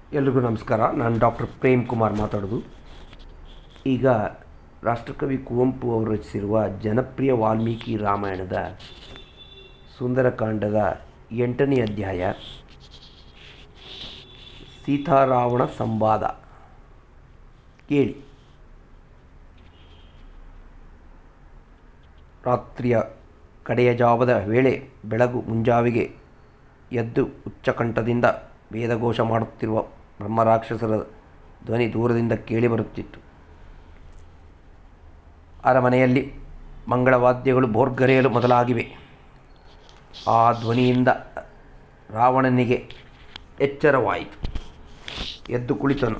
ಎಲ್ರಿಗೂ ನಮಸ್ಕಾರ ನಾನು ಡಾಕ್ಟರ್ ಪ್ರೇಮ್ ಕುಮಾರ್ ಮಾತಾಡೋದು ಈಗ ರಾಷ್ಟ್ರಕವಿ ಕುವೆಂಪು ಅವರು ರಚಿಸಿರುವ ಜನಪ್ರಿಯ ವಾಲ್ಮೀಕಿ ರಾಮಾಯಣದ ಸುಂದರಕಾಂಡದ ಎಂಟನೇ ಅಧ್ಯಾಯ ಸೀತಾರಾವಣ ಸಂವಾದ ಕೇಳಿ ರಾತ್ರಿಯ ಕಡೆಯ ಜಾವದ ವೇಳೆ ಬೆಳಗು ಮುಂಜಾವಿಗೆ ಎದ್ದು ಉಚ್ಚಕಂಠದಿಂದ ವೇದಘೋಷ ಮಾಡುತ್ತಿರುವ ಬ್ರಹ್ಮರಾಕ್ಷಸರ ಧ್ವನಿ ದೂರದಿಂದ ಕೇಳಿಬರುತ್ತಿತ್ತು ಅರಮನೆಯಲ್ಲಿ ಮಂಗಳವಾದ್ಯಗಳು ಬೋರ್ಗರೆಯಲು ಮೊದಲಾಗಿವೆ ಆ ಧ್ವನಿಯಿಂದ ರಾವಣನಿಗೆ ಎಚ್ಚರವಾಯಿತು ಎದ್ದು ಕುಳಿತನು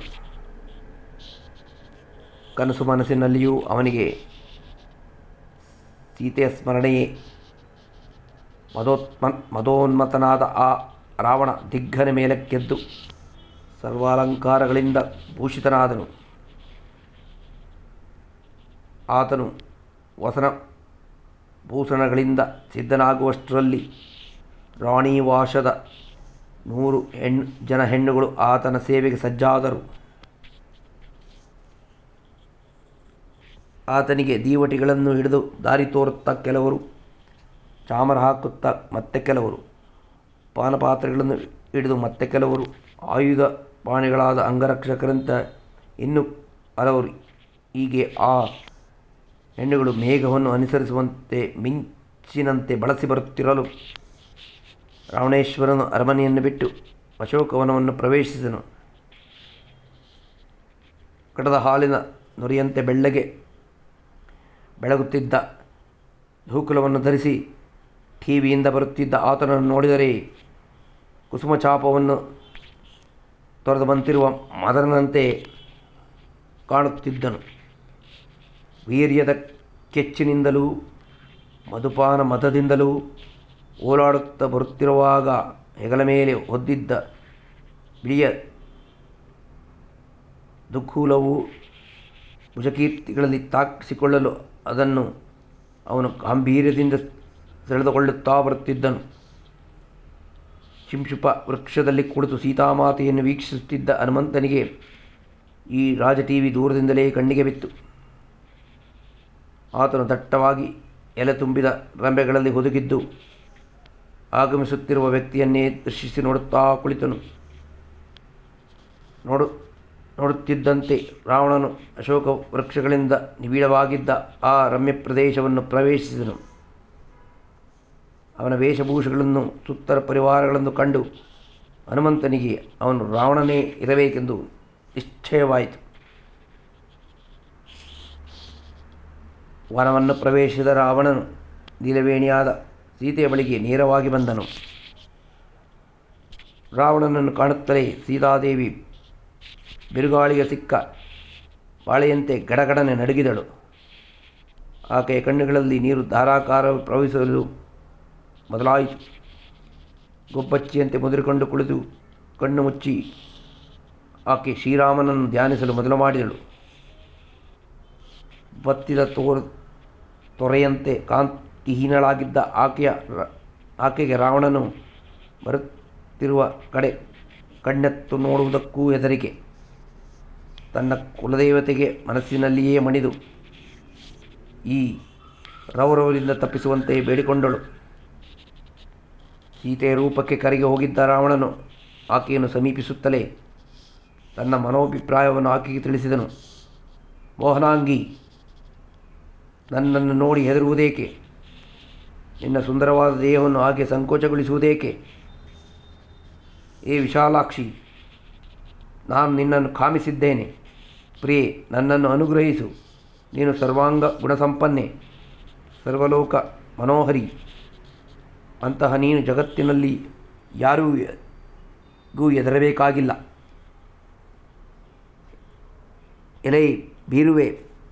ಕನಸು ಮನಸ್ಸಿನಲ್ಲಿಯೂ ಅವನಿಗೆ ಸೀತೆಯ ಸ್ಮರಣೆಯೇ ಮದೋತ್ಮ ಮದೋನ್ಮತನಾದ ಆ ರಾವಣ ದಿಗ್ಗನ ಮೇಲಕ್ಕೆದ್ದು ಸರ್ವಾಲಂಕಾರಗಳಿಂದ ಭೂಷಿತನಾದನು ಆತನು ವಸನ ಭೂಷಣಗಳಿಂದ ಸಿದ್ಧನಾಗುವಷ್ಟರಲ್ಲಿ ರಾಣಿವಾಸದ ನೂರು ಹೆಣ್ಣು ಜನ ಹೆಣ್ಣುಗಳು ಆತನ ಸೇವೆಗೆ ಸಜ್ಜಾದರು ಆತನಿಗೆ ದೀವಟಿಗಳನ್ನು ಹಿಡಿದು ದಾರಿ ತೋರುತ್ತಾ ಕೆಲವರು ಚಾಮರ ಹಾಕುತ್ತಾ ಮತ್ತೆ ಕೆಲವರು ಪಾನಪಾತ್ರೆಗಳನ್ನು ಹಿಡಿದು ಮತ್ತೆ ಕೆಲವರು ಆಯುಧ ಪಾಣಿಗಳಾದ ಅಂಗರಕ್ಷಕರಂತ ಇನ್ನು ಹಲವರು ಹೀಗೆ ಆ ಹೆಣ್ಣುಗಳು ಮೇಘವನ್ನು ಅನುಸರಿಸುವಂತೆ ಮಿಂಚಿನಂತೆ ಬಳಸಿ ಬರುತ್ತಿರಲು ರಾವಣೇಶ್ವರನು ಅರಮನೆಯನ್ನು ಬಿಟ್ಟು ಅಶೋಕವನವನ್ನು ಪ್ರವೇಶಿಸಿದನು ಕಡದ ಹಾಲಿನ ನುರಿಯಂತೆ ಬೆಳ್ಳಗೆ ಬೆಳಗುತ್ತಿದ್ದ ಧೂಕುಲವನ್ನು ಧರಿಸಿ ಟಿವಿಯಿಂದ ಬರುತ್ತಿದ್ದ ಆತನನ್ನು ನೋಡಿದರೆ ಕುಸುಮ ಚಾಪವನ್ನು ತೊರೆದು ಬಂತಿರುವ ಮದರನಂತೆ ಕಾಣುತ್ತಿದ್ದನು ವೀರ್ಯದ ಕೆಚ್ಚಿನಿಂದಲೂ ಮಧುಪಾನ ಮದದಿಂದಲೂ ಓಲಾಡುತ್ತಾ ಬರುತ್ತಿರುವಾಗ ಹೆಗಲ ಮೇಲೆ ಹೊದ್ದಿದ್ದ ಬಿಳಿಯ ದುಃಖೂಲವು ಭುಜಕೀರ್ತಿಗಳಲ್ಲಿ ತಾಕಿಸಿಕೊಳ್ಳಲು ಅದನ್ನು ಅವನು ಗಾಂಭೀರ್ಯದಿಂದ ಸೆಳೆದುಕೊಳ್ಳುತ್ತಾ ಬರುತ್ತಿದ್ದನು ಶಿಂಶುಪ ವೃಕ್ಷದಲ್ಲಿ ಕುಳಿತು ಸೀತಾಮಾತೆಯನ್ನು ವೀಕ್ಷಿಸುತ್ತಿದ್ದ ಹನುಮಂತನಿಗೆ ಈ ರಾಜ ಟಿವಿ ದೂರದಿಂದಲೇ ಕಣ್ಣಿಗೆ ಬಿತ್ತು ಆತನು ದಟ್ಟವಾಗಿ ಎಲೆ ತುಂಬಿದ ರಂಬೆಗಳಲ್ಲಿ ಹುದುಗಿದ್ದು ಆಗಮಿಸುತ್ತಿರುವ ವ್ಯಕ್ತಿಯನ್ನೇ ದೃಶಿಸಿ ನೋಡುತ್ತಾ ಕುಳಿತನು ನೋಡು ನೋಡುತ್ತಿದ್ದಂತೆ ರಾವಣನು ಅಶೋಕ ವೃಕ್ಷಗಳಿಂದ ನಿಬಿಡವಾಗಿದ್ದ ಆ ರಮ್ಯ ಪ್ರದೇಶವನ್ನು ಪ್ರವೇಶಿಸಿದನು ಅವನ ವೇಷಭೂಷಗಳನ್ನು ಸುತ್ತರ ಪರಿವಾರಗಳನ್ನು ಕಂಡು ಹನುಮಂತನಿಗೆ ಅವನು ರಾವಣನೇ ಇರಬೇಕೆಂದು ನಿಶ್ಚಯವಾಯಿತು ವನವನ್ನು ಪ್ರವೇಶಿಸಿದ ರಾವಣನು ನೀಲವೇಣಿಯಾದ ಸೀತೆಯ ಬಳಿಗೆ ನೇರವಾಗಿ ಬಂದನು ರಾವಣನನ್ನು ಕಾಣುತ್ತಲೇ ಸೀತಾದೇವಿ ಬಿರುಗಾಳಿಗೆ ಸಿಕ್ಕ ಬಾಳೆಯಂತೆ ಗಡಗಡನೆ ನಡುಗಿದಳು ಆಕೆಯ ಕಣ್ಣುಗಳಲ್ಲಿ ನೀರು ಧಾರಾಕಾರ ಪ್ರವಹಿಸಲು ಮೊದಲಾಯಿತು ಗೊಬ್ಬಚ್ಚಿಯಂತೆ ಮುದುರಿಕೊಂಡು ಕುಳಿತು ಕಣ್ಣು ಮುಚ್ಚಿ ಆಕೆ ಶ್ರೀರಾಮನನ್ನು ಧ್ಯಾನಿಸಲು ಮೊದಲು ಮಾಡಿದಳು ಬತ್ತಿದ ತೋರು ತೊರೆಯಂತೆ ಕಾಂತಿಹೀನಳಾಗಿದ್ದ ಆಕೆಯ ಆಕೆಗೆ ರಾವಣನು ಬರುತ್ತಿರುವ ಕಡೆ ಕಣ್ಣೆತ್ತು ನೋಡುವುದಕ್ಕೂ ಹೆದರಿಕೆ ತನ್ನ ಕುಲದೇವತೆಗೆ ಮನಸ್ಸಿನಲ್ಲಿಯೇ ಮಣಿದು ಈ ರೌರವರಿಂದ ತಪ್ಪಿಸುವಂತೆ ಬೇಡಿಕೊಂಡಳು ಸೀತೆಯ ರೂಪಕ್ಕೆ ಕರೆಗೆ ಹೋಗಿದ್ದ ರಾವಣನು ಆಕೆಯನ್ನು ಸಮೀಪಿಸುತ್ತಲೇ ತನ್ನ ಮನೋಭಿಪ್ರಾಯವನ್ನು ಆಕೆಗೆ ತಿಳಿಸಿದನು ಮೋಹನಾಂಗಿ ನನ್ನನ್ನು ನೋಡಿ ಹೆದರುವುದೇಕೆ ನಿನ್ನ ಸುಂದರವಾದ ದೇಹವನ್ನು ಆಕೆ ಸಂಕೋಚಗೊಳಿಸುವುದೇಕೆ ಏ ವಿಶಾಲಾಕ್ಷಿ ನಾನು ನಿನ್ನನ್ನು ಕಾಮಿಸಿದ್ದೇನೆ ಪ್ರಿಯೆ ನನ್ನನ್ನು ಅನುಗ್ರಹಿಸು ನೀನು ಸರ್ವಾಂಗ ಗುಣಸಂಪನ್ನೆ ಸರ್ವಲೋಕ ಮನೋಹರಿ ಅಂತಹ ನೀನು ಜಗತ್ತಿನಲ್ಲಿ ಯಾರಿಗೂ ಹೆದರಬೇಕಾಗಿಲ್ಲ ಎಲೆ ಬೀರುವೆ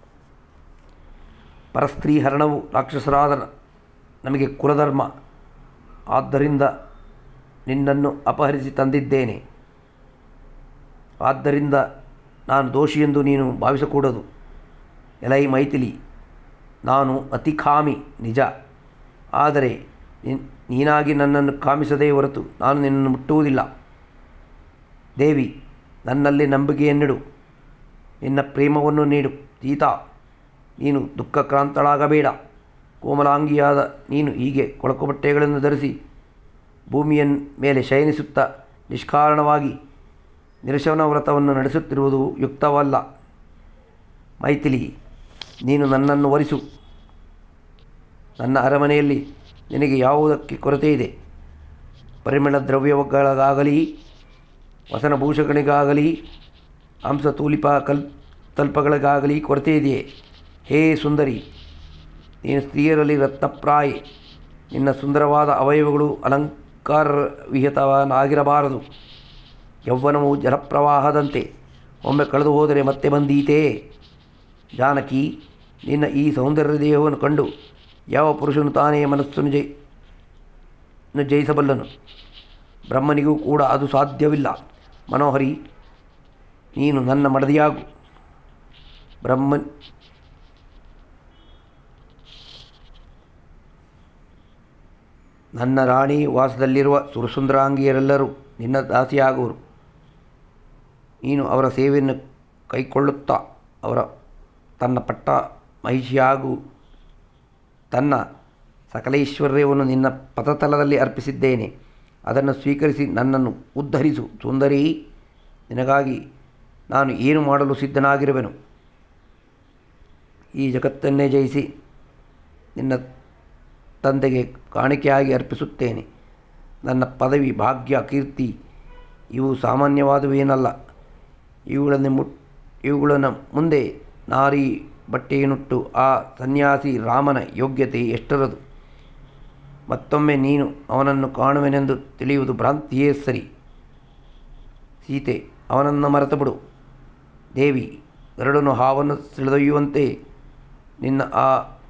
ಪರಸ್ತ್ರೀ ಹರಣವು ರಾಕ್ಷಸರಾದ ನಮಗೆ ಕುಲಧರ್ಮ ಆದ್ದರಿಂದ ನಿನ್ನನ್ನು ಅಪಹರಿಸಿ ತಂದಿದ್ದೇನೆ ಆದ್ದರಿಂದ ನಾನು ದೋಷಿಯೆಂದು ನೀನು ಭಾವಿಸಕೂಡದು ಎಲೈ ಮೈಥಿಲಿ ನಾನು ಅತಿಕಾಮಿ ನಿಜ ಆದರೆ ನಿನ್- ನೀನಾಗಿ ನನ್ನನ್ನು ಕಾಮಿಸದೇ ಹೊರತು ನಾನು ನಿನ್ನನ್ನು ಮುಟ್ಟುವುದಿಲ್ಲ ದೇವಿ ನನ್ನಲ್ಲಿ ನಂಬಿಕೆಯನ್ನಿಡು ನಿನ್ನ ಪ್ರೇಮವನ್ನು ನೀಡು ಸೀತಾ ನೀನು ದುಃಖಕ್ರಾಂತಳಾಗಬೇಡ ಕೋಮಲಾಂಗಿಯಾದ ನೀನು ಹೀಗೆ ಕೊಳಕು ಬಟ್ಟೆಗಳನ್ನು ಧರಿಸಿ ಭೂಮಿಯ ಮೇಲೆ ಶಯನಿಸುತ್ತಾ ನಿಷ್ಕಾರಣವಾಗಿ ನಿರಶವನ ವ್ರತವನ್ನು ನಡೆಸುತ್ತಿರುವುದು ಯುಕ್ತವಲ್ಲ ಮೈಥಿಲಿ ನೀನು ನನ್ನನ್ನು ವರಿಸು ನನ್ನ ಅರಮನೆಯಲ್ಲಿ ನಿನಗೆ ಯಾವುದಕ್ಕೆ ಕೊರತೆ ಇದೆ ಪರಿಮಳ ದ್ರವ್ಯಗಳಿಗಾಗಲಿ ವಸನಭೂಷಗಳಿಗಾಗಲಿ ಹಂಸತೂಲಿಪ ಕಲ್ ತಲ್ಪಗಳಿಗಾಗಲಿ ಕೊರತೆ ಇದೆಯೇ ಹೇ ಸುಂದರಿ ನೀನು ಸ್ತ್ರೀಯರಲ್ಲಿ ರತ್ನಪ್ರಾಯೆ ನಿನ್ನ ಸುಂದರವಾದ ಅವಯವಗಳು ಅಲಂಕಾರ ವಿಹಿತವನಾಗಿರಬಾರದು ಯೌವನವು ಜಲಪ್ರವಾಹದಂತೆ ಒಮ್ಮೆ ಕಳೆದು ಹೋದರೆ ಮತ್ತೆ ಬಂದೀತೇ ಜಾನಕಿ ನಿನ್ನ ಈ ಸೌಂದರ್ಯ ದೇಹವನ್ನು ಕಂಡು ಯಾವ ಪುರುಷನು ತಾನೇ ಮನಸ್ಸನ್ನು ಜೈ ನ್ನು ಜಯಿಸಬಲ್ಲನು ಬ್ರಹ್ಮನಿಗೂ ಕೂಡ ಅದು ಸಾಧ್ಯವಿಲ್ಲ ಮನೋಹರಿ ನೀನು ನನ್ನ ಮಡದಿಯಾಗು ಬ್ರಹ್ಮನ್ ನನ್ನ ರಾಣಿ ವಾಸದಲ್ಲಿರುವ ಸುರಸುಂದರಾಂಗಿಯರೆಲ್ಲರೂ ನಿನ್ನ ದಾಸಿಯಾಗುವರು ನೀನು ಅವರ ಸೇವೆಯನ್ನು ಕೈಕೊಳ್ಳುತ್ತಾ ಅವರ ತನ್ನ ಪಟ್ಟ ಮಹಿಷಿಯಾಗು ತನ್ನ ಸಕಲೈಶ್ವರ್ಯವನ್ನು ನಿನ್ನ ಪಥತಲದಲ್ಲಿ ಅರ್ಪಿಸಿದ್ದೇನೆ ಅದನ್ನು ಸ್ವೀಕರಿಸಿ ನನ್ನನ್ನು ಉದ್ಧರಿಸು ಸುಂದರಿ ನಿನಗಾಗಿ ನಾನು ಏನು ಮಾಡಲು ಸಿದ್ಧನಾಗಿರುವೆನು ಈ ಜಗತ್ತನ್ನೇ ಜಯಿಸಿ ನಿನ್ನ ತಂದೆಗೆ ಕಾಣಿಕೆಯಾಗಿ ಅರ್ಪಿಸುತ್ತೇನೆ ನನ್ನ ಪದವಿ ಭಾಗ್ಯ ಕೀರ್ತಿ ಇವು ಸಾಮಾನ್ಯವಾದವೇನಲ್ಲ ಇವುಗಳನ್ನು ಮುಟ್ ಇವುಗಳನ್ನು ಮುಂದೆ ನಾರಿ ಬಟ್ಟೆಯನ್ನುಟ್ಟು ಆ ಸನ್ಯಾಸಿ ರಾಮನ ಯೋಗ್ಯತೆ ಎಷ್ಟರದು ಮತ್ತೊಮ್ಮೆ ನೀನು ಅವನನ್ನು ಕಾಣುವೆನೆಂದು ತಿಳಿಯುವುದು ಭ್ರಾಂತಿಯೇ ಸರಿ ಸೀತೆ ಅವನನ್ನು ಮರೆತು ಬಿಡು ದೇವಿ ಗರುಡನು ಹಾವನ್ನು ಸೆಳೆದೊಯ್ಯುವಂತೆ ನಿನ್ನ ಆ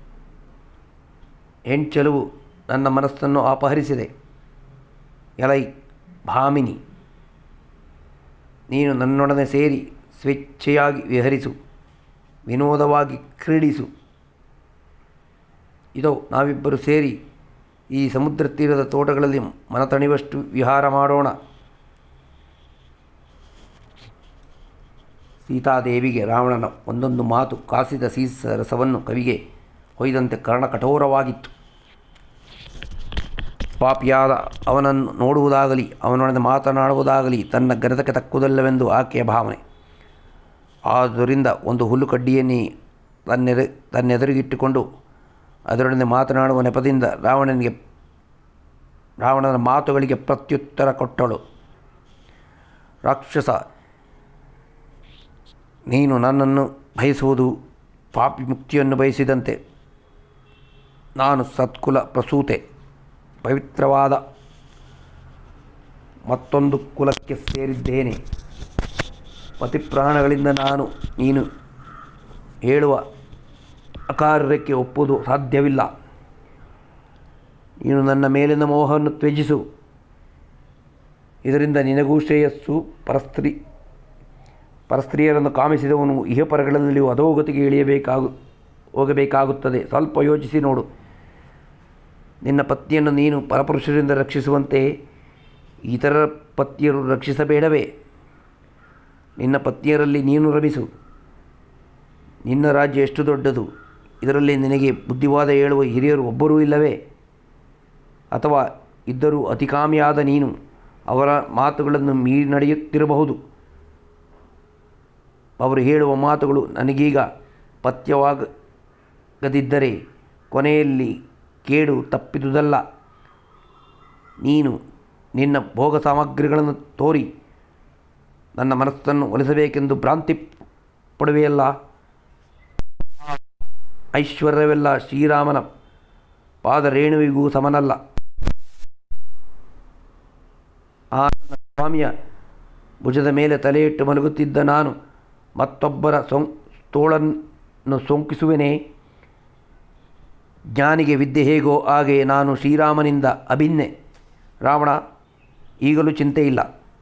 ಹೆಂಚಲುವು ನನ್ನ ಮನಸ್ಸನ್ನು ಅಪಹರಿಸಿದೆ ಎಲೈ ಭಾಮಿನಿ ನೀನು ನನ್ನೊಡನೆ ಸೇರಿ ಸ್ವೇಚ್ಛೆಯಾಗಿ ವಿಹರಿಸು ವಿನೋದವಾಗಿ ಕ್ರೀಡಿಸು ಇದೋ ನಾವಿಬ್ಬರು ಸೇರಿ ಈ ಸಮುದ್ರ ತೀರದ ತೋಟಗಳಲ್ಲಿ ಮನತಣಿವಷ್ಟು ವಿಹಾರ ಮಾಡೋಣ ಸೀತಾದೇವಿಗೆ ರಾವಣನ ಒಂದೊಂದು ಮಾತು ಕಾಸಿದ ಸೀಸ ರಸವನ್ನು ಕವಿಗೆ ಹೊಯ್ದಂತೆ ಕರ್ಣ ಕಠೋರವಾಗಿತ್ತು ಪಾಪಿಯಾದ ಅವನನ್ನು ನೋಡುವುದಾಗಲಿ ಅವನೊಡನೆ ಮಾತನಾಡುವುದಾಗಲಿ ತನ್ನ ಗರದಕ್ಕೆ ತಕ್ಕುದಲ್ಲವೆಂದು ಆಕೆಯ ಭಾವನೆ ಆದ್ದರಿಂದ ಒಂದು ಹುಲ್ಲು ಕಡ್ಡಿಯನ್ನೇ ತನ್ನೆರೆ ತನ್ನೆದುರಿಗಿಟ್ಟುಕೊಂಡು ಅದರೊಡನೆ ಮಾತನಾಡುವ ನೆಪದಿಂದ ರಾವಣನಿಗೆ ರಾವಣನ ಮಾತುಗಳಿಗೆ ಪ್ರತ್ಯುತ್ತರ ಕೊಟ್ಟಳು ರಾಕ್ಷಸ ನೀನು ನನ್ನನ್ನು ಬಯಸುವುದು ಪಾಪಿ ಮುಕ್ತಿಯನ್ನು ಬಯಸಿದಂತೆ ನಾನು ಸತ್ಕುಲ ಪ್ರಸೂತೆ ಪವಿತ್ರವಾದ ಮತ್ತೊಂದು ಕುಲಕ್ಕೆ ಸೇರಿದ್ದೇನೆ ಪತಿಪ್ರಾಣಗಳಿಂದ ನಾನು ನೀನು ಹೇಳುವ ಅಕಾರ್ಯಕ್ಕೆ ಒಪ್ಪುವುದು ಸಾಧ್ಯವಿಲ್ಲ ನೀನು ನನ್ನ ಮೇಲಿನ ಮೋಹವನ್ನು ತ್ಯಜಿಸು ಇದರಿಂದ ನಿನಗೂ ಶ್ರೇಯಸ್ಸು ಪರಸ್ತ್ರೀ ಪರಸ್ತ್ರೀಯರನ್ನು ಕಾಮಿಸಿದವನು ಇಹಪರಗಳಲ್ಲಿಯೂ ಅಧೋಗತಿಗೆ ಇಳಿಯಬೇಕಾಗು ಹೋಗಬೇಕಾಗುತ್ತದೆ ಸ್ವಲ್ಪ ಯೋಚಿಸಿ ನೋಡು ನಿನ್ನ ಪತ್ನಿಯನ್ನು ನೀನು ಪರಪುರುಷರಿಂದ ರಕ್ಷಿಸುವಂತೆ ಇತರ ಪತ್ನಿಯರು ರಕ್ಷಿಸಬೇಡವೇ ನಿನ್ನ ಪತ್ನಿಯರಲ್ಲಿ ನೀನು ರಮಿಸು ನಿನ್ನ ರಾಜ್ಯ ಎಷ್ಟು ದೊಡ್ಡದು ಇದರಲ್ಲಿ ನಿನಗೆ ಬುದ್ಧಿವಾದ ಹೇಳುವ ಹಿರಿಯರು ಒಬ್ಬರೂ ಇಲ್ಲವೇ ಅಥವಾ ಇದ್ದರೂ ಅತಿಕಾಮಿಯಾದ ನೀನು ಅವರ ಮಾತುಗಳನ್ನು ಮೀರಿ ನಡೆಯುತ್ತಿರಬಹುದು ಅವರು ಹೇಳುವ ಮಾತುಗಳು ನನಗೀಗ ಪಥ್ಯವಾಗದಿದ್ದರೆ ಕೊನೆಯಲ್ಲಿ ಕೇಡು ತಪ್ಪಿದುದಲ್ಲ ನೀನು ನಿನ್ನ ಭೋಗ ಸಾಮಗ್ರಿಗಳನ್ನು ತೋರಿ ನನ್ನ ಮನಸ್ಸನ್ನು ಒಲಿಸಬೇಕೆಂದು ಭ್ರಾಂತಿ ಪಡುವೆಯಲ್ಲ ಐಶ್ವರ್ಯವೆಲ್ಲ ಶ್ರೀರಾಮನ ಪಾದರೇಣುವಿಗೂ ಸಮನಲ್ಲ ಆ ನನ್ನ ಸ್ವಾಮಿಯ ಭುಜದ ಮೇಲೆ ತಲೆಯಿಟ್ಟು ಮಲಗುತ್ತಿದ್ದ ನಾನು ಮತ್ತೊಬ್ಬರ ಸೊಂ ತೋಳನ್ನು ಸೋಂಕಿಸುವೆನೇ ಜ್ಞಾನಿಗೆ ವಿದ್ಯೆ ಹೇಗೋ ಹಾಗೆ ನಾನು ಶ್ರೀರಾಮನಿಂದ ಅಭಿನ್ನೆ ರಾವಣ ಈಗಲೂ ಚಿಂತೆ ಇಲ್ಲ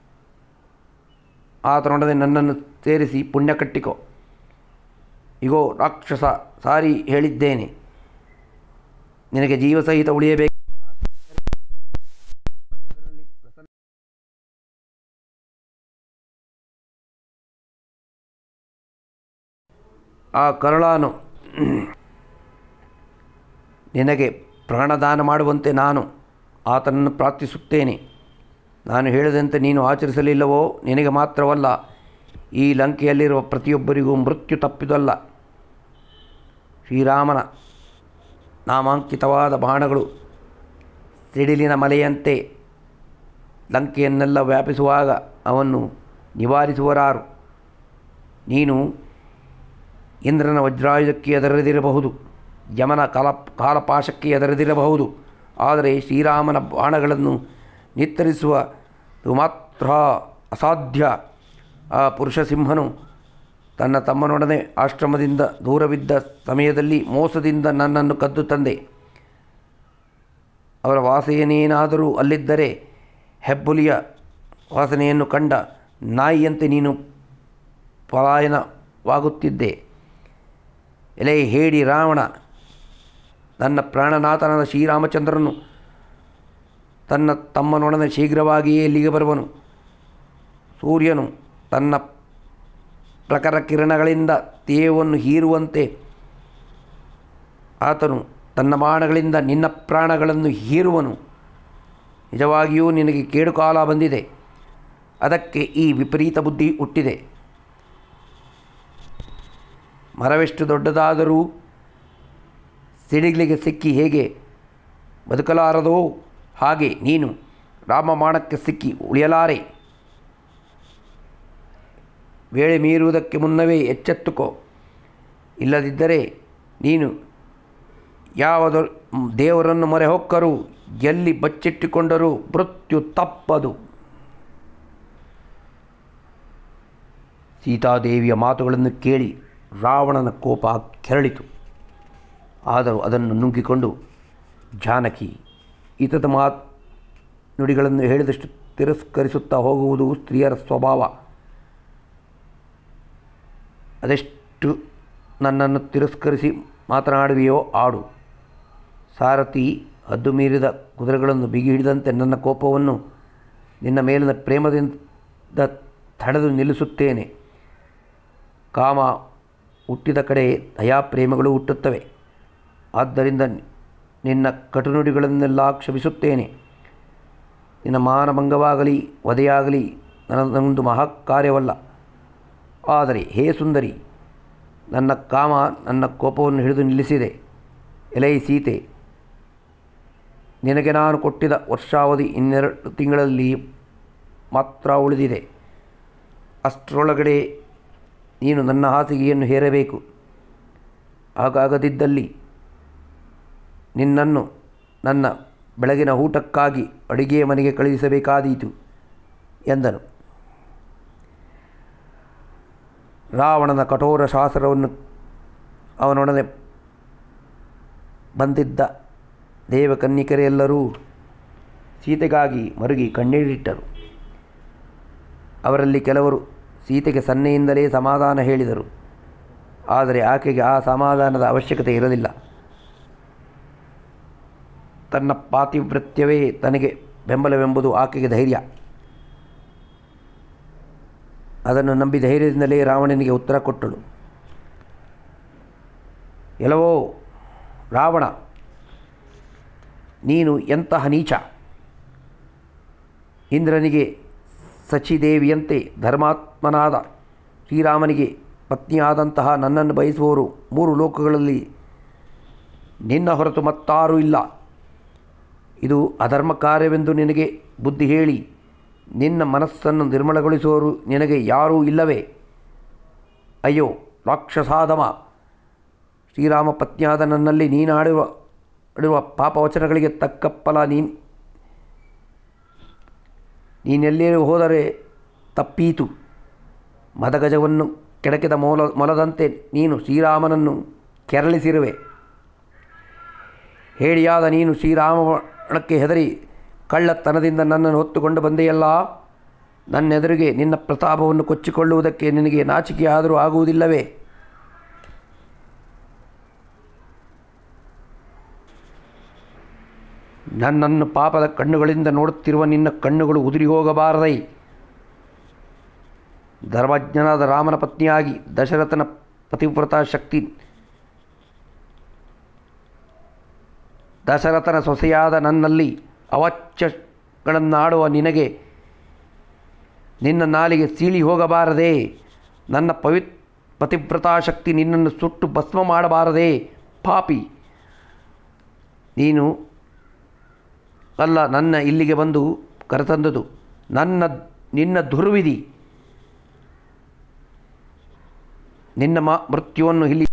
ಆತನೊಡನೆ ನನ್ನನ್ನು ಸೇರಿಸಿ ಪುಣ್ಯ ಕಟ್ಟಿಕೋ ಇಗೋ ರಾಕ್ಷಸ ಸಾರಿ ಹೇಳಿದ್ದೇನೆ ನಿನಗೆ ಜೀವಸಹಿತ ಉಳಿಯಬೇಕು ಆ ಕರುಳಾನು ನಿನಗೆ ಪ್ರಾಣದಾನ ಮಾಡುವಂತೆ ನಾನು ಆತನನ್ನು ಪ್ರಾರ್ಥಿಸುತ್ತೇನೆ ನಾನು ಹೇಳಿದಂತೆ ನೀನು ಆಚರಿಸಲಿಲ್ಲವೋ ನಿನಗೆ ಮಾತ್ರವಲ್ಲ ಈ ಲಂಕೆಯಲ್ಲಿರುವ ಪ್ರತಿಯೊಬ್ಬರಿಗೂ ಮೃತ್ಯು ತಪ್ಪಿದಲ್ಲ ಶ್ರೀರಾಮನ ನಾಮಾಂಕಿತವಾದ ಬಾಣಗಳು ಸಿಡಿಲಿನ ಮಲೆಯಂತೆ ಲಂಕೆಯನ್ನೆಲ್ಲ ವ್ಯಾಪಿಸುವಾಗ ಅವನ್ನು ನಿವಾರಿಸುವರಾರು ನೀನು ಇಂದ್ರನ ವಜ್ರಾಯುಧಕ್ಕೆ ಎದರದಿರಬಹುದು ಯಮನ ಕಾಲ ಕಾಲಪಾಶಕ್ಕೆ ಎದರದಿರಬಹುದು ಆದರೆ ಶ್ರೀರಾಮನ ಬಾಣಗಳನ್ನು ನಿತ್ತರಿಸುವುದು ಮಾತ್ರ ಅಸಾಧ್ಯ ಆ ಪುರುಷ ಸಿಂಹನು ತನ್ನ ತಮ್ಮನೊಡನೆ ಆಶ್ರಮದಿಂದ ದೂರವಿದ್ದ ಸಮಯದಲ್ಲಿ ಮೋಸದಿಂದ ನನ್ನನ್ನು ಕದ್ದು ತಂದೆ ಅವರ ವಾಸನೆಯೇನಾದರೂ ಅಲ್ಲಿದ್ದರೆ ಹೆಬ್ಬುಲಿಯ ವಾಸನೆಯನ್ನು ಕಂಡ ನಾಯಿಯಂತೆ ನೀನು ಪಲಾಯನವಾಗುತ್ತಿದ್ದೆ ಎಲೆ ಹೇಡಿ ರಾವಣ ನನ್ನ ಪ್ರಾಣನಾಥನಾದ ಶ್ರೀರಾಮಚಂದ್ರನು ತನ್ನ ತಮ್ಮನೊಡನೆ ಶೀಘ್ರವಾಗಿಯೇ ಇಲ್ಲಿಗೆ ಬರುವನು ಸೂರ್ಯನು ತನ್ನ ಪ್ರಖರ ಕಿರಣಗಳಿಂದ ತೇವನ್ನು ಹೀರುವಂತೆ ಆತನು ತನ್ನ ಬಾಣಗಳಿಂದ ನಿನ್ನ ಪ್ರಾಣಗಳನ್ನು ಹೀರುವನು ನಿಜವಾಗಿಯೂ ನಿನಗೆ ಕೇಡು ಕಾಲ ಬಂದಿದೆ ಅದಕ್ಕೆ ಈ ವಿಪರೀತ ಬುದ್ಧಿ ಹುಟ್ಟಿದೆ ಮರವೆಷ್ಟು ದೊಡ್ಡದಾದರೂ ಸಿಡಿಲಿಗೆ ಸಿಕ್ಕಿ ಹೇಗೆ ಬದುಕಲಾರದೋ ಹಾಗೆ ನೀನು ರಾಮಮಾಣಕ್ಕೆ ಸಿಕ್ಕಿ ಉಳಿಯಲಾರೆ ವೇಳೆ ಮೀರುವುದಕ್ಕೆ ಮುನ್ನವೇ ಎಚ್ಚೆತ್ತುಕೋ ಇಲ್ಲದಿದ್ದರೆ ನೀನು ಯಾವ ದೊ- ದೇವರನ್ನು ಮೊರೆ ಹೊಕ್ಕರೂ ಎಲ್ಲಿ ಬಚ್ಚಿಟ್ಟುಕೊಂಡರೂ ಮೃತ್ಯು ತಪ್ಪದು ಸೀತಾದೇವಿಯ ಮಾತುಗಳನ್ನು ಕೇಳಿ ರಾವಣನ ಕೋಪ ಕೆರಳಿತು ಆದರೂ ಅದನ್ನು ನುಗ್ಗಿಕೊಂಡು ಜಾನಕಿ ಈತದ ಮಾತ್ ನುಡಿಗಳನ್ನು ಹೇಳಿದಷ್ಟು ತಿರಸ್ಕರಿಸುತ್ತಾ ಹೋಗುವುದು ಸ್ತ್ರೀಯರ ಸ್ವಭಾವ ಅದೆಷ್ಟು ನನ್ನನ್ನು ತಿರಸ್ಕರಿಸಿ ಮಾತನಾಡುವೆಯೋ ಆಡು ಸಾರಥಿ ಹದ್ದು ಮೀರಿದ ಕುದುರೆಗಳನ್ನು ಬಿಗಿ ಹಿಡಿದಂತೆ ನನ್ನ ಕೋಪವನ್ನು ನಿನ್ನ ಮೇಲಿನ ಪ್ರೇಮದಿಂದ ತಡೆದು ನಿಲ್ಲಿಸುತ್ತೇನೆ ಕಾಮ ಹುಟ್ಟಿದ ಕಡೆ ದಯಾಪ್ರೇಮಗಳು ಹುಟ್ಟುತ್ತವೆ ಆದ್ದರಿಂದ ನಿನ್ನ ಕಟುನುಡಿಗಳನ್ನೆಲ್ಲ ಕ್ಷಮಿಸುತ್ತೇನೆ ನಿನ್ನ ಮಾನಭಂಗವಾಗಲಿ ವಧೆಯಾಗಲಿ ನನ್ನದೊಂದು ಮಹಾಕಾರ್ಯವಲ್ಲ ಆದರೆ ಹೇ ಸುಂದರಿ ನನ್ನ ಕಾಮ ನನ್ನ ಕೋಪವನ್ನು ಹಿಡಿದು ನಿಲ್ಲಿಸಿದೆ ಎಲೈ ಸೀತೆ ನಿನಗೆ ನಾನು ಕೊಟ್ಟಿದ ವರ್ಷಾವಧಿ ಇನ್ನೆರಡು ತಿಂಗಳಲ್ಲಿ ಮಾತ್ರ ಉಳಿದಿದೆ ಅಷ್ಟರೊಳಗಡೆ ನೀನು ನನ್ನ ಹಾಸಿಗೆಯನ್ನು ಹೇರಬೇಕು ಹಾಗಾಗದಿದ್ದಲ್ಲಿ ನಿನ್ನನ್ನು ನನ್ನ ಬೆಳಗಿನ ಊಟಕ್ಕಾಗಿ ಅಡಿಗೆಯ ಮನೆಗೆ ಕಳುಹಿಸಬೇಕಾದೀತು ಎಂದನು ರಾವಣನ ಕಠೋರ ಶಾಸ್ತ್ರವನ್ನು ಅವನೊಡನೆ ಬಂದಿದ್ದ ದೇವಕನ್ನಿಕರೆಲ್ಲರೂ ಸೀತೆಗಾಗಿ ಮರುಗಿ ಕಣ್ಣೀರಿಟ್ಟರು ಅವರಲ್ಲಿ ಕೆಲವರು ಸೀತೆಗೆ ಸನ್ನೆಯಿಂದಲೇ ಸಮಾಧಾನ ಹೇಳಿದರು ಆದರೆ ಆಕೆಗೆ ಆ ಸಮಾಧಾನದ ಅವಶ್ಯಕತೆ ಇರಲಿಲ್ಲ ತನ್ನ ಪಾತಿವೃತ್ಯವೇ ತನಗೆ ಬೆಂಬಲವೆಂಬುದು ಆಕೆಗೆ ಧೈರ್ಯ ಅದನ್ನು ನಂಬಿ ಧೈರ್ಯದಿಂದಲೇ ರಾವಣನಿಗೆ ಉತ್ತರ ಕೊಟ್ಟಳು ಎಲ್ಲವೋ ರಾವಣ ನೀನು ಎಂತಹ ನೀಚ ಇಂದ್ರನಿಗೆ ಸಚಿದೇವಿಯಂತೆ ಧರ್ಮಾತ್ಮನಾದ ಶ್ರೀರಾಮನಿಗೆ ಪತ್ನಿಯಾದಂತಹ ನನ್ನನ್ನು ಬಯಸುವವರು ಮೂರು ಲೋಕಗಳಲ್ಲಿ ನಿನ್ನ ಹೊರತು ಮತ್ತಾರೂ ಇಲ್ಲ ಇದು ಅಧರ್ಮ ಕಾರ್ಯವೆಂದು ನಿನಗೆ ಬುದ್ಧಿ ಹೇಳಿ ನಿನ್ನ ಮನಸ್ಸನ್ನು ನಿರ್ಮಲಗೊಳಿಸುವವರು ನಿನಗೆ ಯಾರೂ ಇಲ್ಲವೇ ಅಯ್ಯೋ ರಾಕ್ಷಸಾಧಮ ಶ್ರೀರಾಮ ಪತ್ನಿಯಾದ ನನ್ನಲ್ಲಿ ನೀನಾಡಿರುವ ಆಡಿರುವ ಪಾಪವಚನಗಳಿಗೆ ತಕ್ಕ ಫಲ ನೀನು ನೀನೆಲ್ಲೇ ಹೋದರೆ ತಪ್ಪೀತು ಮದಗಜವನ್ನು ಕೆಡಕಿದ ಮೊಲ ಮೊಲದಂತೆ ನೀನು ಶ್ರೀರಾಮನನ್ನು ಕೆರಳಿಸಿರುವೆ ಹೇಳಿಯಾದ ನೀನು ಶ್ರೀರಾಮಕ್ಕೆ ಹೆದರಿ ಕಳ್ಳತನದಿಂದ ನನ್ನನ್ನು ಹೊತ್ತುಕೊಂಡು ಬಂದೆಯಲ್ಲ ನನ್ನೆದುರಿಗೆ ನಿನ್ನ ಪ್ರತಾಪವನ್ನು ಕೊಚ್ಚಿಕೊಳ್ಳುವುದಕ್ಕೆ ನಿನಗೆ ನಾಚಿಕೆಯಾದರೂ ಆಗುವುದಿಲ್ಲವೇ ನನ್ನನ್ನು ಪಾಪದ ಕಣ್ಣುಗಳಿಂದ ನೋಡುತ್ತಿರುವ ನಿನ್ನ ಕಣ್ಣುಗಳು ಉದುರಿ ಹೋಗಬಾರದೈ ಧರ್ಮಜ್ಞನಾದ ರಾಮನ ಪತ್ನಿಯಾಗಿ ದಶರಥನ ಪತಿವ್ರತ ಶಕ್ತಿ ದಶರಥನ ಸೊಸೆಯಾದ ನನ್ನಲ್ಲಿ ಅವಾಚ್ಯಗಳನ್ನಾಡುವ ನಿನಗೆ ನಿನ್ನ ನಾಲಿಗೆ ಸೀಳಿ ಹೋಗಬಾರದೆ ನನ್ನ ಪವಿ ಪತಿವ್ರತಾ ಶಕ್ತಿ ನಿನ್ನನ್ನು ಸುಟ್ಟು ಭಸ್ಮ ಮಾಡಬಾರದೆ ಪಾಪಿ ನೀನು ಅಲ್ಲ ನನ್ನ ಇಲ್ಲಿಗೆ ಬಂದು ಕರೆತಂದುದು ನನ್ನ ನಿನ್ನ ದುರ್ವಿಧಿ ನಿನ್ನ ಮಾ ಮೃತ್ಯುವನ್ನು ಇಲ್ಲಿ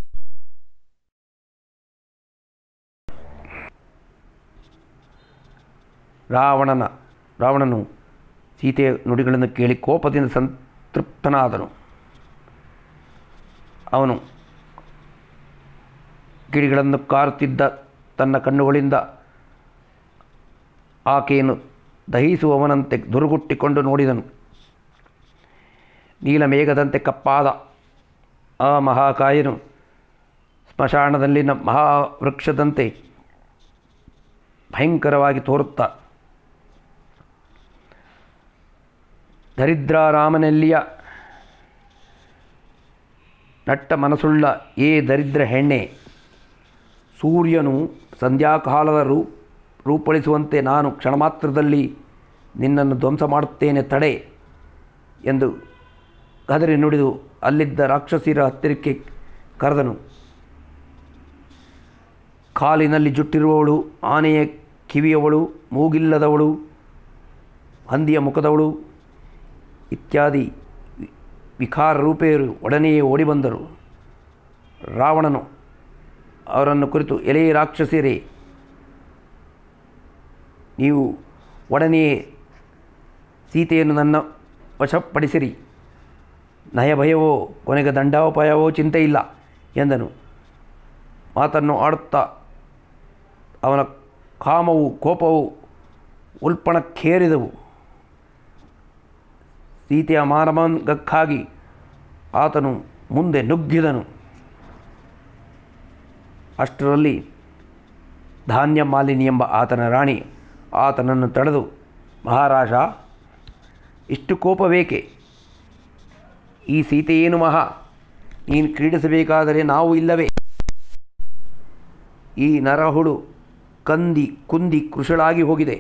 ರಾವಣನ ರಾವಣನು ಸೀತೆಯ ನುಡಿಗಳನ್ನು ಕೇಳಿ ಕೋಪದಿಂದ ಸಂತೃಪ್ತನಾದನು ಅವನು ಕಿಡಿಗಳನ್ನು ಕಾರುತ್ತಿದ್ದ ತನ್ನ ಕಣ್ಣುಗಳಿಂದ ಆಕೆಯನ್ನು ದಹಿಸುವವನಂತೆ ದುರುಗುಟ್ಟಿಕೊಂಡು ನೋಡಿದನು ನೀಲಮೇಘದಂತೆ ಕಪ್ಪಾದ ಆ ಮಹಾಕಾಯನು ಸ್ಮಶಾನದಲ್ಲಿನ ಮಹಾವೃಕ್ಷದಂತೆ ಭಯಂಕರವಾಗಿ ತೋರುತ್ತಾ ದರಿದ್ರಾರಾಮನಲ್ಲಿಯ ನಟ್ಟ ಮನಸ್ಸುಳ್ಳ ಏ ದರಿದ್ರ ಹೆಣ್ಣೆ ಸೂರ್ಯನು ಸಂಧ್ಯಾಕಾಲದ ರೂ ರೂಪಳಿಸುವಂತೆ ನಾನು ಕ್ಷಣಮಾತ್ರದಲ್ಲಿ ನಿನ್ನನ್ನು ಧ್ವಂಸ ಮಾಡುತ್ತೇನೆ ತಡೆ ಎಂದು ಗದರಿ ನುಡಿದು ಅಲ್ಲಿದ್ದ ರಾಕ್ಷಸಿರ ಹತ್ತಿರಕ್ಕೆ ಕರೆದನು ಕಾಲಿನಲ್ಲಿ ಜುಟ್ಟಿರುವವಳು ಆನೆಯ ಕಿವಿಯವಳು ಮೂಗಿಲ್ಲದವಳು ಹಂದಿಯ ಮುಖದವಳು ಇತ್ಯಾದಿ ವಿ- ವಿಕಾರ ರೂಪೆಯರು ಒಡನೆಯೇ ಓಡಿಬಂದರು ರಾವಣನು ಅವರನ್ನು ಕುರಿತು ಎಲೆ ರಾಕ್ಷಸಿರೇ ನೀವು ಒಡನೆಯೇ ಸೀತೆಯನ್ನು ನನ್ನ ವಶಪಡಿಸಿರಿ ನಯಭಯವೋ ಕೊನೆಗೆ ದಂಡೋಪಾಯವೋ ಚಿಂತೆ ಇಲ್ಲ ಎಂದನು ಮಾತನ್ನು ಆಡುತ್ತಾ ಅವನ ಕಾಮವು ಕೋಪವು ಉಲ್ಪಣಕ್ಕೇರಿದವು ಸೀತೆಯ ಮಾನಭಂಗಕ್ಕಾಗಿ ಆತನು ಮುಂದೆ ನುಗ್ಗಿದನು ಅಷ್ಟರಲ್ಲಿ ಧಾನ್ಯ ಮಾಲಿನಿ ಎಂಬ ಆತನ ರಾಣಿ ಆತನನ್ನು ತಡೆದು ಮಹಾರಾಜ ಇಷ್ಟು ಕೋಪಬೇಕೆ ಈ ಸೀತೆಯೇನು ಮಹಾ ನೀನು ಕ್ರೀಡಿಸಬೇಕಾದರೆ ನಾವು ಇಲ್ಲವೇ ಈ ನರಹುಳು ಕಂದಿ ಕುಂದಿ ಕೃಶಳಾಗಿ ಹೋಗಿದೆ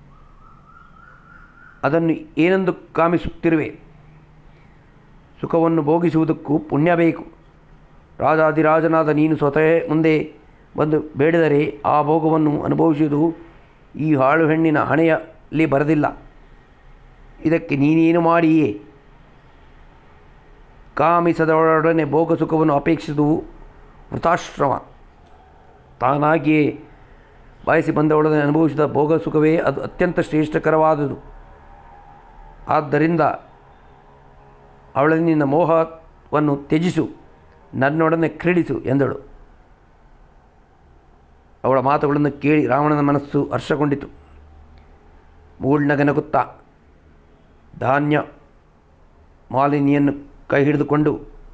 ಅದನ್ನು ಏನೆಂದು ಕಾಮಿಸುತ್ತಿರುವೆ ಸುಖವನ್ನು ಭೋಗಿಸುವುದಕ್ಕೂ ಪುಣ್ಯ ಬೇಕು ರಾಜಾದಿರಾಜನಾದ ನೀನು ಸ್ವತಃ ಮುಂದೆ ಬಂದು ಬೇಡಿದರೆ ಆ ಭೋಗವನ್ನು ಅನುಭವಿಸುವುದು ಈ ಹಾಳು ಹೆಣ್ಣಿನ ಹಣೆಯಲ್ಲಿ ಬರದಿಲ್ಲ ಇದಕ್ಕೆ ನೀನೇನು ಮಾಡಿಯೇ ಕಾಮಿಸದವರೊಡನೆ ಭೋಗ ಸುಖವನ್ನು ಅಪೇಕ್ಷಿಸುವುದು ವೃತಾಶ್ರಮ ತಾನಾಗಿಯೇ ಬಯಸಿ ಬಂದವಳೊಡನೆ ಅನುಭವಿಸಿದ ಭೋಗ ಸುಖವೇ ಅದು ಅತ್ಯಂತ ಶ್ರೇಷ್ಠಕರವಾದುದು ಆದ್ದರಿಂದ ಅವಳಲ್ಲಿ ನಿನ್ನ ಮೋಹವನ್ನು ತ್ಯಜಿಸು ನನ್ನೊಡನೆ ಕ್ರೀಡಿಸು ಎಂದಳು ಅವಳ ಮಾತುಗಳನ್ನು ಕೇಳಿ ರಾವಣನ ಮನಸ್ಸು ಹರ್ಷಗೊಂಡಿತು ಮೂಳ್ನಗನಗುತ್ತಾ ಧಾನ್ಯ ಮಾಲಿನಿಯನ್ನು ಕೈ ಹಿಡಿದುಕೊಂಡು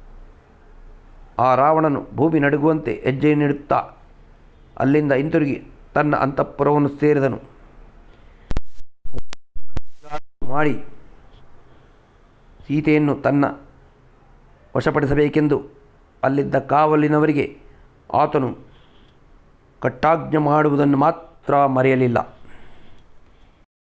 ಆ ರಾವಣನು ಭೂಮಿ ನಡುಗುವಂತೆ ಹೆಜ್ಜೆ ನೀಡುತ್ತಾ ಅಲ್ಲಿಂದ ಹಿಂತಿರುಗಿ ತನ್ನ ಅಂತಃಪುರವನ್ನು ಸೇರಿದನು ಮಾಡಿ ಸೀತೆಯನ್ನು ತನ್ನ ವಶಪಡಿಸಬೇಕೆಂದು ಅಲ್ಲಿದ್ದ ಕಾವಲಿನವರಿಗೆ ಆತನು ಕಟ್ಟಾಜ್ಞೆ ಮಾಡುವುದನ್ನು ಮಾತ್ರ ಮರೆಯಲಿಲ್ಲ